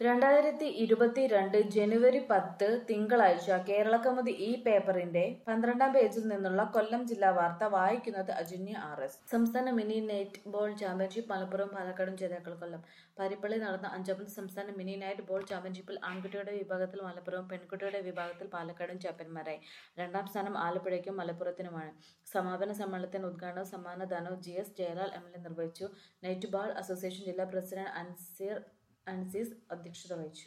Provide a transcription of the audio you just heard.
രണ്ടായിരത്തി ഇരുപത്തിരണ്ട് ജനുവരി പത്ത് തിങ്കളാഴ്ച കേരളകൗമുദി ഈ പേപ്പറിന്റെ പന്ത്രണ്ടാം പേജിൽ നിന്നുള്ള കൊല്ലം ജില്ലാ വാർത്ത വായിക്കുന്നത് അജന്യ ആർ എസ് സംസ്ഥാന mini netball championship Malappuram പാലക്കാടും ജേതാക്കൾ കൊല്ലം പാരിപ്പള്ളി നടന്ന അഞ്ചാമത് സംസ്ഥാന മിനി നൈറ്റ് ബോൾ ചാമ്പ്യൻഷിപ്പിൽ ആൺകുട്ടിയുടെ വിഭാഗത്തിൽ മലപ്പുറവും പെൺകുട്ടിയുടെ വിഭാഗത്തിൽ പാലക്കാടും ചാമ്പ്യന്മാരായി രണ്ടാം സ്ഥാനം ആലപ്പുഴയ്ക്കും മലപ്പുറത്തിനുമാണ് സമാപന സമ്മേളനത്തിന് ഉദ്ഘാടനവും സമ്മാനദാനവും G S Jayalal M L A നിർവഹിച്ചു നൈറ്റ് ബാൾ അസോസിയേഷൻ ജില്ലാ പ്രസിഡന്റ് അൻസീർ അൻസീസ് അധ്യക്ഷത വഹിച്ചു